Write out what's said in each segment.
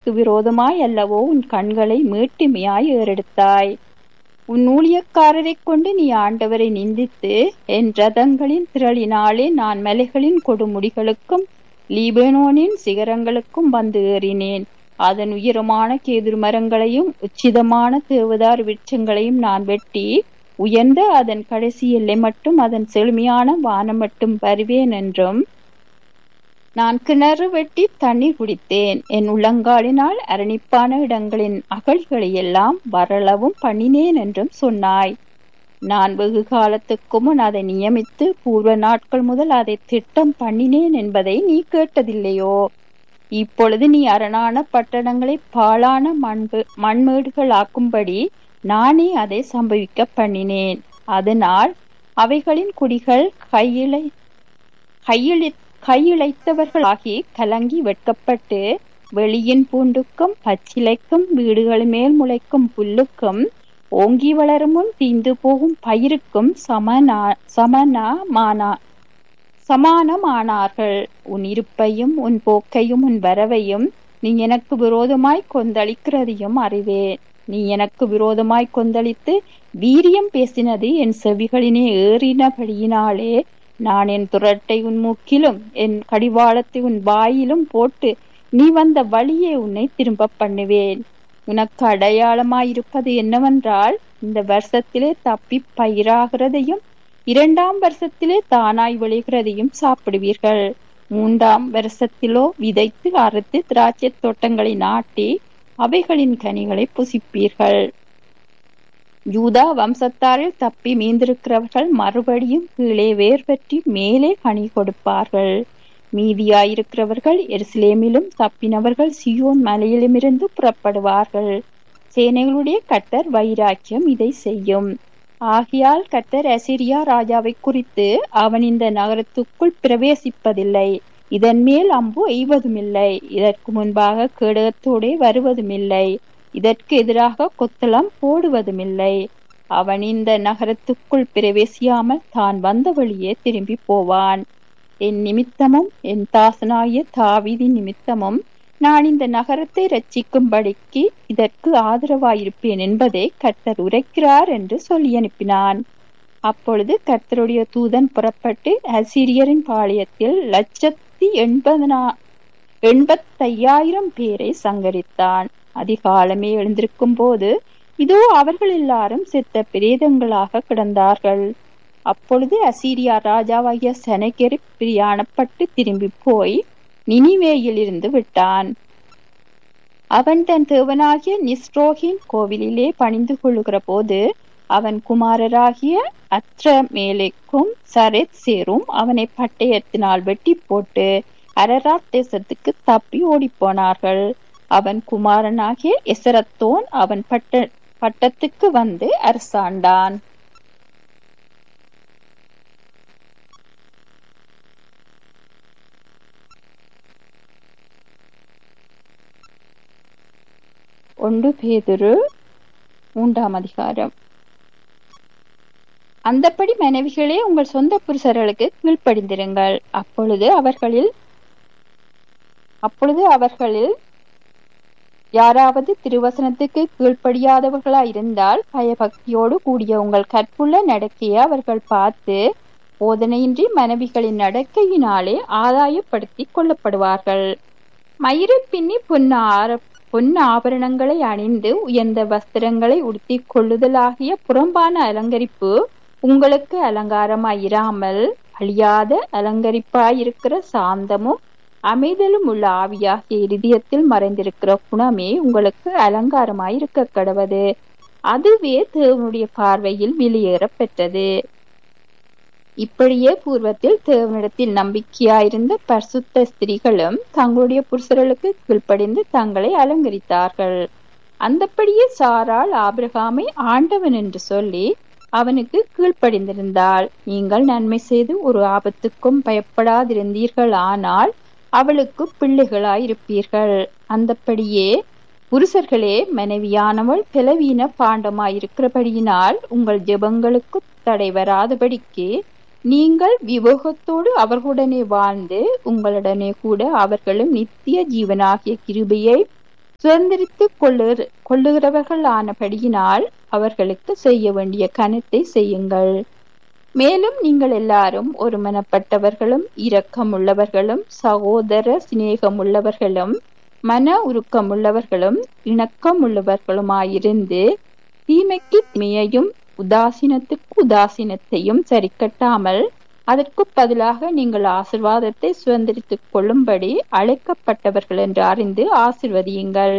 எனக்கு விரோதமாய் அல்லவோ உன் கண்களை மீட்டுமையாய் ஏறெடுத்தாய் உன் ஊழியக்காரரைக் கொண்டு நீ ஆண்டவரை நிந்தித்து என் ரதங்களின் திரளினாலே நான் மலைகளின் கொடுமுடிகளுக்கும் லீபனோனின் சிகரங்களுக்கும் வந்து ஏறினேன் அதன் உயரமான கேதுரு மரங்களையும் உச்சிதமான தேவதார் விருட்சங்களையும் நான் வெட்டி உயர்ந்த அதன் கடைசி எல்லை மட்டும் அதன் செழுமையான வானம் மட்டும் வருவேன் என்றும் நான் கிணறு வெட்டி தண்ணீர் குடித்தேன் என் உள்ளங்காலினால் அரணிப்பான இடங்களின் அகழ்களை எல்லாம் வரளவும் பண்ணினேன் என்றும் சொன்னாய் நான் வெகு காலத்துக்கு முன் அதை நியமித்து பூர்வ நாட்கள் முதல் அதை திட்டம் பண்ணினேன் என்பதை நீ கேட்டதில்லையோ இப்பொழுது நீ அரணான பட்டணங்களை பாழான மண்பு மண்மேடுகள் ஆக்கும்படி நானே அதை சம்பவிக்க பண்ணினேன் அதனால் அவைகளின் குடிகள் கையிலை கையிழி கையிழைத்தவர்களாகி கலங்கி வெட்கப்பட்டு வெளியின் பூண்டுக்கும் பச்சிலைக்கும் வீடுகள் மேல் முளைக்கும் புல்லுக்கும் ஓங்கி வளரும் முன் தீந்து போகும் பயிருக்கும் சமனா சமனமானா சமானமானார்கள் உன் இருப்பையும் உன் போக்கையும் உன் வரவையும் நீ எனக்கு விரோதமாய் கொந்தளிக்கிறதையும் அறிவேன் நீ எனக்கு விரோதமாய் கொந்தளித்து வீரியம் பேசினது என் செவிகளினே ஏறினபடியினாலே நான் என் துரட்டை உன் மூக்கிலும் என் கடிவாளத்தை உன் வாயிலும் போட்டு நீ வந்த வழியே உன்னை திரும்ப பண்ணுவேன் உனக்கு அடையாளமாயிருப்பது என்னவென்றால் இந்த வருஷத்திலே தப்பி பயிராகிறதையும் இரண்டாம் வருஷத்திலே தானாய் விளைகிறதையும் சாப்பிடுவீர்கள் மூன்றாம் வருஷத்திலோ விதைத்து அறுத்து திராட்சை தோட்டங்களை நாட்டி அவைகளின் கனிகளை புசிப்பீர்கள் யூதா வம்சத்தாரில் தப்பி மீந்திருக்கிறவர்கள் மறுபடியும் கீழே வேர் பற்றி மேலே கனி கொடுப்பார்கள் மீதியாயிருக்கிறவர்கள் எருசலேமிலும் தப்பினவர்கள் சியோன் மலையிலுமிருந்து புறப்படுவார்கள் சேனைகளுடைய கட்டர் வைராக்கியம் இதை செய்யும் ஆகையால் கட்டர் அசிரியா ராஜாவை குறித்து அவன் இந்த நகரத்துக்குள் பிரவேசிப்பதில்லை இதன் மேல் அம்பு எய்வதுமில்லை இதற்கு முன்பாக கேடகத்தோடே வருவதுமில்லை இதற்கு எதிராக கொத்தளம் போடுவதுமில்லை அவன் இந்த நகரத்துக்குள் பிரவேசியாமல் தான் வந்த வழியே திரும்பி போவான் என் நிமித்தமும் என் தாசனாகிய தாவிதி நிமித்தமும் நான் இந்த நகரத்தை ரட்சிக்கும்படிக்கு இதற்கு ஆதரவாயிருப்பேன் என்பதை கர்த்தர் உரைக்கிறார் என்று சொல்லி அனுப்பினான் அப்பொழுது கர்த்தருடைய தூதன் புறப்பட்டு அசிரியரின் பாளையத்தில் லட்சத்தி எண்பதனா எண்பத்தையாயிரம் பேரை சங்கரித்தான் அதிகாலமே எழுந்திருக்கும் போது இதோ அவர்கள் எல்லாரும் செத்த பிரேதங்களாக கிடந்தார்கள் அப்பொழுது அசீரியா ராஜாவாகிய செனகெரி பிரியாணப்பட்டு திரும்பி போய் நினிவேயில் இருந்து விட்டான் அவன் தன் தேவனாகிய நிஸ்ரோகின் கோவிலிலே பணிந்து கொள்ளுகிற போது அவன் குமாரராகிய அத்ரமேலேக்கும் சரத் சேரும் அவனை பட்டயத்தினால் வெட்டி போட்டு அரராத் தேசத்துக்கு தப்பி ஓடிப்போனார்கள் அவன் குமாரனாகிய எசரத்தோன் அவன் பட்ட பட்டத்துக்கு வந்து அரசாண்டான் ஒன்று பேதுரு மூன்றாம் அதிகாரம் அந்தப்படி மனைவிகளே உங்கள் சொந்த புருஷர்களுக்கு கீழ்ப்படிந்திருங்கள் அப்பொழுது அவர்களில் அப்பொழுது அவர்களில் யாராவது திருவசனத்துக்கு கீழ்ப்படியாதவர்களா இருந்தால் பயபக்தியோடு கூடிய உங்கள் கற்புள்ள நடக்கையை அவர்கள் பார்த்து போதனையின்றி மனைவிகளின் நடக்கையினாலே ஆதாயப்படுத்தி கொள்ளப்படுவார்கள் மயிரை பின்னி பொன்னார பொன் ஆபரணங்களை அணிந்து உயர்ந்த வஸ்திரங்களை உடுத்திக் கொள்ளுதலாகிய புறம்பான அலங்கரிப்பு உங்களுக்கு அலங்காரமாயிராமல் அழியாத அலங்கரிப்பாயிருக்கிற சாந்தமும் அமைதலும் உள்ள ஆவியாகிய இருதயத்தில் மறைந்திருக்கிற குணமே உங்களுக்கு அலங்காரமாயிருக்க கடவது அதுவே தேவனுடைய பார்வையில் வெளியேற பெற்றது இப்படியே பூர்வத்தில் தேவனிடத்தில் நம்பிக்கையாயிருந்த பரிசுத்த ஸ்திரீகளும் தங்களுடைய புருஷர்களுக்கு கீழ்ப்படிந்து தங்களை அலங்கரித்தார்கள் அந்தப்படியே சாராள் ஆபிரகாமை ஆண்டவன் என்று சொல்லி அவனுக்கு கீழ்ப்படிந்திருந்தாள் நீங்கள் நன்மை செய்து ஒரு ஆபத்துக்கும் பயப்படாதிருந்தீர்கள் ஆனால் அவளுக்கு பிள்ளைகளாயிருப்பீர்கள் அந்தப்படியே புருஷர்களே மனைவியானவள் பலவீன பாண்டமாயிருக்கிறபடியினால் உங்கள் ஜெபங்களுக்கு தடை வராதபடிக்கு நீங்கள் விவேகத்தோடு அவர்களுடனே வாழ்ந்து உங்களுடனே கூட அவர்களும் நித்திய ஜீவனாகிய கிருபையை சுதந்திரித்துக் கொள்ளு கொள்ளுகிறவர்கள் ஆனபடியினால் அவர்களுக்கு செய்ய வேண்டிய கனத்தை செய்யுங்கள் மேலும் நீங்கள் எல்லாரும் ஒருமனப்பட்டவர்களும் இரக்கமுள்ளவர்களும் சகோதர சிநேகமுள்ளவர்களும் மன உருக்கமுள்ளவர்களும் இணக்கமுள்ளவர்களுமாயிருந்து தீமைக்கு தீமையையும் உதாசீனத்துக்கு உதாசீனத்தையும் சரிக்கட்டாமல் அதற்கு பதிலாக நீங்கள் ஆசிர்வாதத்தை சுதந்திரித்துக் கொள்ளும்படி அழைக்கப்பட்டவர்கள் என்று அறிந்து ஆசிர்வதியுங்கள்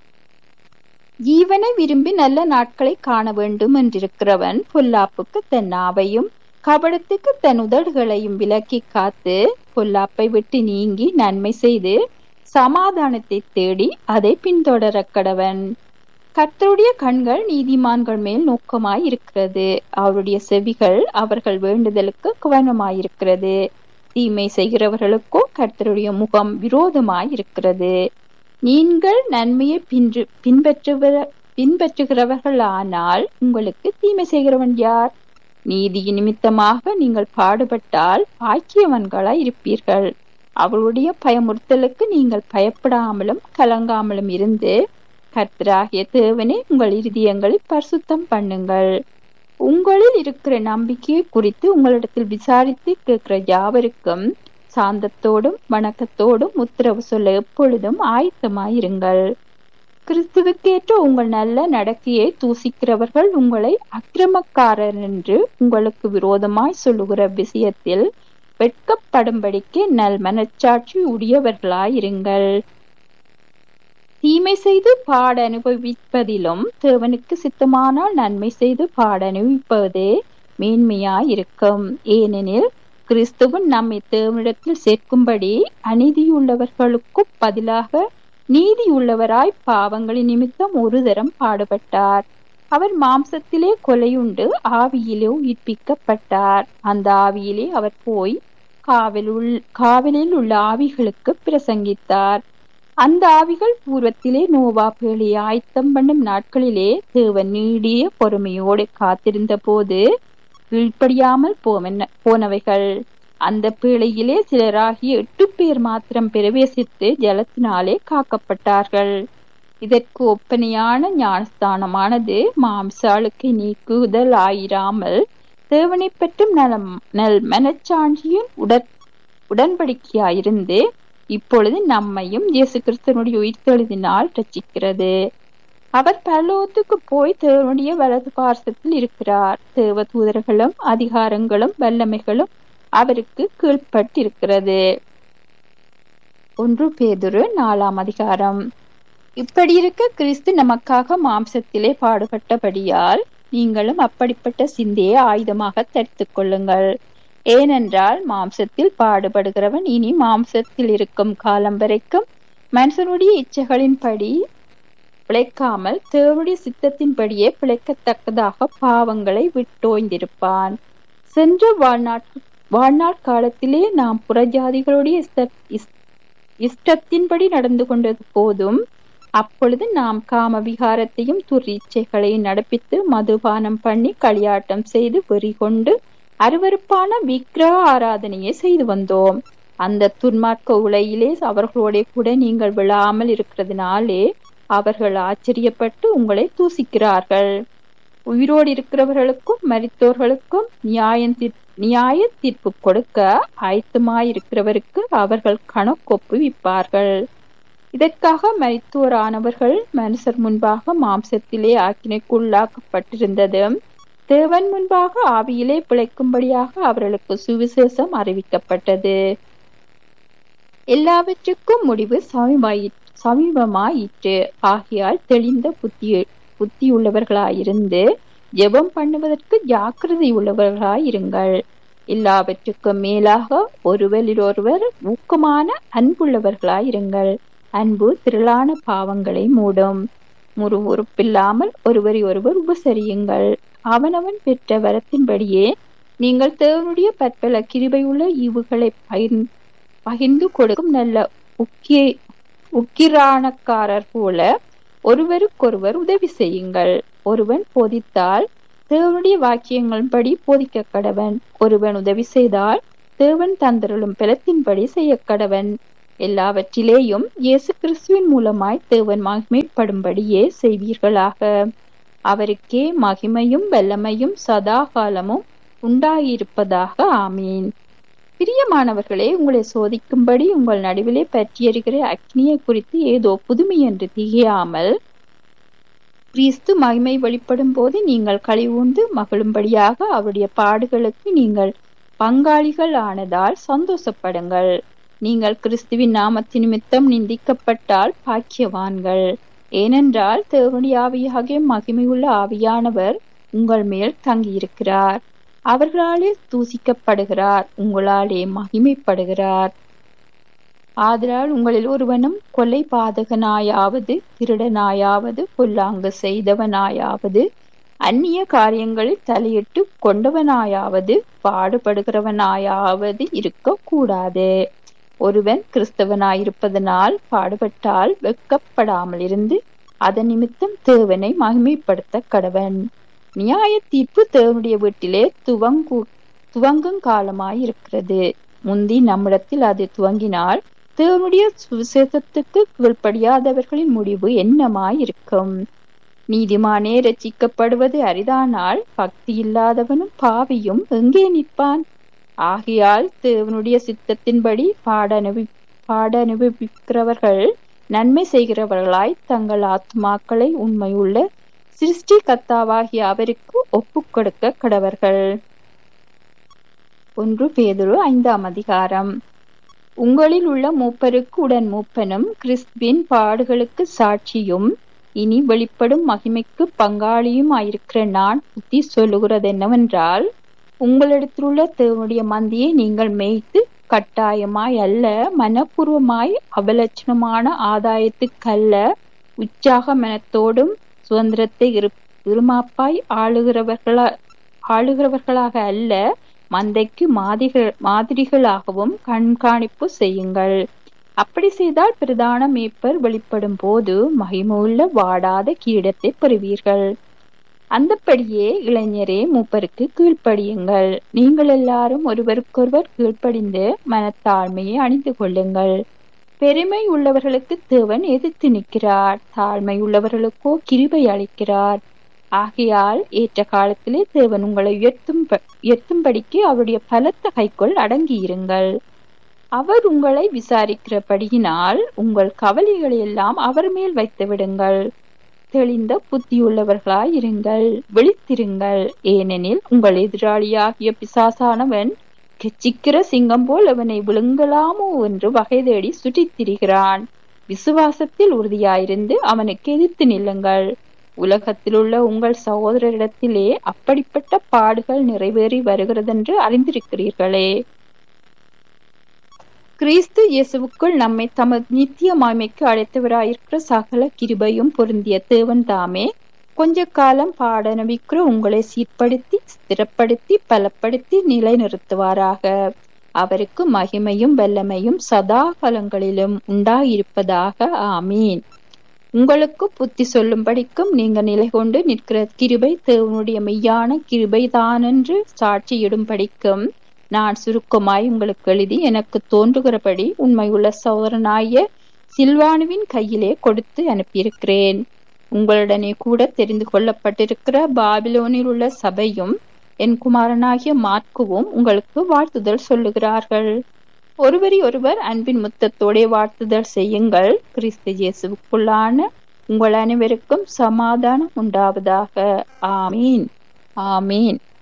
ஜீவனை விரும்பி நல்ல நாட்களை காண வேண்டும் என்றிருக்கிறவன் பொல்லாப்புக்கு தன் நாவையும் கபடத்துக்கு தன் உதடுகளையும் விலக்கி காத்து பொல்லாப்பை விட்டு நீங்கி நன்மை செய்து சமாதானத்தை தேடி அதை பின்தொடர கடவன் கர்த்தருடைய கண்கள் நீதிமான்கள் மேல் நோக்கமாய் இருக்கிறது அவருடைய செவிகள் அவர்கள் வேண்டுதலுக்கு கவனமாயிருக்கிறது தீமை செய்கிறவர்களுக்கோ கர்த்தருடைய முகம் விரோதமாய் இருக்கிறது நீங்கள் நன்மையை பின்று பின்பற்றுகிற பின்பற்றுகிறவர்கள் ஆனால் உங்களுக்கு தீமை செய்கிறவன் யார் நீதி நிமித்தமாக நீங்கள் பாடுபட்டால் பாக்கியவன்களாய் இருப்பீர்கள் அவளுடைய பயமுறுத்தலுக்கு நீங்கள் பயப்படாமலும் கலங்காமலும் இருந்து கர்த்தராகிய தேவனே உங்கள் இருதயங்களை பரிசுத்தம் பண்ணுங்கள் உங்களில் இருக்கிற நம்பிக்கையை குறித்து உங்களிடத்தில் விசாரித்து கேட்கிற யாவருக்கும் சாந்தத்தோடும் வணக்கத்தோடும் உத்தரவு சொல்ல எப்பொழுதும் ஆயத்தமாயிருங்கள் கிறிஸ்துவுக்கேற்ற உங்கள் நல்ல நடக்கையை தூசிக்கிறவர்கள் உங்களை அக்கிரமக்காரர் என்று உங்களுக்கு விரோதமாய் சொல்லுகிற விஷயத்தில் வெட்கப்படும்படிக்கு நல் மனச்சாட்சி உடையவர்களாயிருங்கள் தீமை செய்து பாட அனுபவிப்பதிலும் தேவனுக்கு சித்தமானால் நன்மை செய்து பாட அனுபவிப்பதே மேன்மையாயிருக்கும் ஏனெனில் கிறிஸ்துவன் நம்மை தேவனிடத்தில் சேர்க்கும்படி அநீதியுள்ளவர்களுக்கு பதிலாக நீதியுள்ளவராய் பாவங்களின் நிமித்தம் ஒரு தரம் பாடுபட்டார் அவர் மாம்சத்திலே கொலையுண்டு ஆவியிலே உயிர்ப்பிக்கப்பட்டார் அந்த ஆவியிலே அவர் போய் காவலுள் காவலில் உள்ள ஆவிகளுக்கு பிரசங்கித்தார் அந்த ஆவிகள் பூர்வத்திலே நோவா பேழையை ஆயத்தம் பண்ணும் நாட்களிலே தேவன் நீடிய பொறுமையோடு காத்திருந்த போது கீழ்ப்படியாமல் போவன போனவைகள் அந்த பேழையிலே சிலராகிய எட்டு பேர் மாத்திரம் பிரவேசித்து ஜலத்தினாலே காக்கப்பட்டார்கள் இதற்கு ஒப்பனையான ஞானஸ்தானமானது மாம்சாளுக்கு நீக்குதல் ஆயிராமல் தேவனை பற்றும் நலம் நல் மனச்சாட்சியின் உடன் உடன்படிக்கையாயிருந்து இப்பொழுது நம்மையும் இயேசு கிறிஸ்தனுடைய உயிர்த்தெழுதினால் ரச்சிக்கிறது அவர் பரலோகத்துக்கு போய் தேவனுடைய வலது பார்சத்தில் இருக்கிறார் தேவ தூதர்களும் அதிகாரங்களும் வல்லமைகளும் அவருக்கு கீழ்பட்டிருக்கிறது ஒன்று பேதுரு நாலாம் அதிகாரம் இப்படி இருக்க கிறிஸ்து நமக்காக மாம்சத்திலே பாடுபட்டபடியால் நீங்களும் அப்படிப்பட்ட சிந்தையை ஆயுதமாக தடுத்துக் கொள்ளுங்கள் ஏனென்றால் மாம்சத்தில் பாடுபடுகிறவன் இனி மாம்சத்தில் இருக்கும் காலம் வரைக்கும் மனுஷனுடைய இச்சைகளின்படி பிழைக்காமல் தேவனுடைய சித்தத்தின்படியே பிழைக்கத்தக்கதாக பாவங்களை விட்டோய்ந்திருப்பான் சென்ற வாழ்நாட் வாழ்நாள் காலத்திலே நாம் புறஜாதிகளுடைய இஷ்டத்தின்படி நடந்து கொண்டது போதும் அப்பொழுது நாம் காம விகாரத்தையும் துரிச்சைகளையும் நடப்பித்து மதுபானம் பண்ணி களியாட்டம் செய்து வெறி கொண்டு அருவருப்பான விக்கிரக ஆராதனையை செய்து வந்தோம் அந்த துன்மார்க்க உலையிலே அவர்களோட கூட நீங்கள் விழாமல் இருக்கிறதுனாலே அவர்கள் ஆச்சரியப்பட்டு உங்களை தூசிக்கிறார்கள் உயிரோடு இருக்கிறவர்களுக்கும் மரித்தோர்களுக்கும் நியாயம் நியாய தீர்ப்பு கொடுக்க ஆயத்தமாயிருக்கிறவருக்கு அவர்கள் கணக்கொப்புவிப்பார்கள் இதற்காக மரித்தோரானவர்கள் மனுஷர் முன்பாக மாம்சத்திலே ஆக்கினைக்குள்ளாக்கப்பட்டிருந்தது தேவன் முன்பாக ஆவியிலே பிழைக்கும்படியாக அவர்களுக்கு சுவிசேஷம் அறிவிக்கப்பட்டது எல்லாவற்றுக்கும் முடிவு சமீபமாயி சமீபமாயிற்று ஆகியால் தெளிந்த புத்தி புத்தியுள்ளவர்களாயிருந்து ஜெபம் பண்ணுவதற்கு ஜாக்கிரதை உள்ளவர்களாயிருங்கள் எல்லாவற்றுக்கும் மேலாக ஒருவரிலொருவர் ஊக்கமான அன்புள்ளவர்களாயிருங்கள் அன்பு திரளான பாவங்களை மூடும் முறுமுறுப்பில்லாமல் ஒருவரை ஒருவர் உபசரியுங்கள் அவனவன் பெற்ற வரத்தின்படியே நீங்கள் தேவனுடைய பற்பல கிருபையுள்ள ஈவுகளை பகிர் பகிர்ந்து கொடுக்கும் நல்ல உக்கிய உக்கிரானக்காரர் போல ஒருவருக்கொருவர் உதவி செய்யுங்கள் ஒருவன் போதித்தால் தேவனுடைய வாக்கியங்களின்படி போதிக்க கடவன் ஒருவன் உதவி செய்தால் தேவன் தந்தருளும் பலத்தின்படி செய்ய கடவன் எல்லாவற்றிலேயும் இயேசு கிறிஸ்துவின் மூலமாய் தேவன் மகிமைப்படும்படியே செய்வீர்களாக அவருக்கே மகிமையும் வல்லமையும் சதா காலமும் உண்டாயிருப்பதாக ஆமீன் பிரியமானவர்களே உங்களை சோதிக்கும்படி உங்கள் நடுவிலே பற்றியறிகிற அக்னியை குறித்து ஏதோ புதுமை என்று திகையாமல் கிறிஸ்து மகிமை வெளிப்படும் போது நீங்கள் கழிவுண்டு மகிழும்படியாக அவருடைய பாடுகளுக்கு நீங்கள் பங்காளிகள் ஆனதால் சந்தோஷப்படுங்கள் நீங்கள் கிறிஸ்துவின் நாமத்து நிமித்தம் நிந்திக்கப்பட்டால் பாக்கியவான்கள் ஏனென்றால் தேவனுடைய ஆவியாகிய மகிமையுள்ள ஆவியானவர் உங்கள் மேல் தங்கியிருக்கிறார் அவர்களாலே தூசிக்கப்படுகிறார் உங்களாலே மகிமைப்படுகிறார் ஆதலால் உங்களில் ஒருவனும் கொலை பாதகனாயாவது திருடனாயாவது பொல்லாங்கு செய்தவனாயாவது அந்நிய காரியங்களில் தலையிட்டு கொண்டவனாயாவது பாடுபடுகிறவனாயாவது இருக்க கூடாது ஒருவன் கிறிஸ்தவனாயிருப்பதனால் பாடுபட்டால் வெக்கப்படாமல் இருந்து அதன் நிமித்தம் தேவனை மகிமைப்படுத்த கடவன் நியாய தீர்ப்பு தேவனுடைய வீட்டிலே துவங்கு துவங்கும் காலமாயிருக்கிறது முந்தி நம்மிடத்தில் அது துவங்கினால் தேவனுடைய சுவிசேஷத்துக்கு கீழ்ப்படியாதவர்களின் முடிவு என்னமாயிருக்கும் நீதிமானே ரச்சிக்கப்படுவது அரிதானால் பக்தி இல்லாதவனும் பாவியும் எங்கே நிற்பான் ஆகையால் தேவனுடைய சித்தத்தின்படி பாடனுபி பாடனுபவிக்கிறவர்கள் நன்மை செய்கிறவர்களாய் தங்கள் ஆத்மாக்களை உண்மையுள்ள சிருஷ்டி கத்தாவாகிய அவருக்கு ஒப்புக் கொடுக்க கடவர்கள் ஒன்று பேதுரு ஐந்தாம் அதிகாரம் உங்களில் உள்ள மூப்பருக்கு உடன் மூப்பனும் கிறிஸ்துவின் பாடுகளுக்கு சாட்சியும் இனி வெளிப்படும் மகிமைக்கு பங்காளியும் ஆயிருக்கிற நான் புத்தி சொல்லுகிறது என்னவென்றால் உங்களிடத்திலுள்ள தேவனுடைய மந்தியை நீங்கள் மேய்த்து கட்டாயமாய் அல்ல மனப்பூர்வமாய் அபலட்சணமான ஆதாயத்துக்கல்ல உற்சாக மனத்தோடும் சுதந்திரத்தை இருமாப்பாய் ஆளுகிறவர்களா ஆளுகிறவர்களாக அல்ல மந்தைக்கு மாதிரிகள் மாதிரிகளாகவும் கண்காணிப்பு செய்யுங்கள் அப்படி செய்தால் பிரதான மேய்ப்பர் வெளிப்படும் போது மகிமுள்ள வாடாத கீடத்தை பெறுவீர்கள் அந்தப்படியே இளைஞரே மூப்பருக்கு கீழ்ப்படியுங்கள் நீங்கள் எல்லாரும் ஒருவருக்கொருவர் கீழ்ப்படிந்து மனத்தாழ்மையை அணிந்து கொள்ளுங்கள் பெருமை உள்ளவர்களுக்கு தேவன் எதிர்த்து நிற்கிறார் தாழ்மை உள்ளவர்களுக்கோ கிருபை அளிக்கிறார் ஆகையால் ஏற்ற காலத்திலே தேவன் உங்களை உயர்த்தும் உயர்த்தும்படிக்கு அவருடைய பலத்த கைக்குள் அடங்கியிருங்கள் அவர் உங்களை விசாரிக்கிறபடியினால் உங்கள் கவலைகளை எல்லாம் அவர் மேல் வைத்து விடுங்கள் தெளிந்த புத்தியுள்ளவர்களாய் இருங்கள் விழித்திருங்கள் ஏனெனில் உங்கள் எதிராளியாகிய பிசாசானவன் கெச்சிக்கிற சிங்கம் போல் அவனை விழுங்கலாமோ என்று வகை தேடி சுற்றித் திரிகிறான் விசுவாசத்தில் உறுதியாயிருந்து அவனுக்கு எதிர்த்து நில்லுங்கள் உலகத்தில் உள்ள உங்கள் சகோதரரிடத்திலே அப்படிப்பட்ட பாடுகள் நிறைவேறி வருகிறதென்று அறிந்திருக்கிறீர்களே கிறிஸ்து இயேசுவுக்குள் நம்மை தமது நித்திய மாய்மைக்கு அழைத்தவராயிருக்கிற சகல கிருபையும் பொருந்திய தேவன் தாமே கொஞ்ச காலம் பாடநபிக்கிற உங்களை சீர்படுத்தி ஸ்திரப்படுத்தி பலப்படுத்தி நிலைநிறுத்துவாராக அவருக்கு மகிமையும் வல்லமையும் சதா காலங்களிலும் உண்டாயிருப்பதாக ஆமீன் உங்களுக்கு புத்தி சொல்லும்படிக்கும் நீங்க நிலை கொண்டு நிற்கிற கிருபை தேவனுடைய மெய்யான கிருபை தானென்று சாட்சியிடும்படிக்கும் நான் சுருக்கமாய் உங்களுக்கு எழுதி எனக்கு தோன்றுகிறபடி உண்மையுள்ள சோதரனாய சில்வானுவின் கையிலே கொடுத்து அனுப்பியிருக்கிறேன் உங்களுடனே கூட தெரிந்து கொள்ளப்பட்டிருக்கிற பாபிலோனில் உள்ள சபையும் என் குமாரனாகிய மார்க்குவும் உங்களுக்கு வாழ்த்துதல் சொல்லுகிறார்கள் ஒருவரி ஒருவர் அன்பின் முத்தத்தோடே வாழ்த்துதல் செய்யுங்கள் கிறிஸ்து இயேசுவுக்குள்ளான உங்கள் அனைவருக்கும் சமாதானம் உண்டாவதாக ஆமீன் ஆமீன்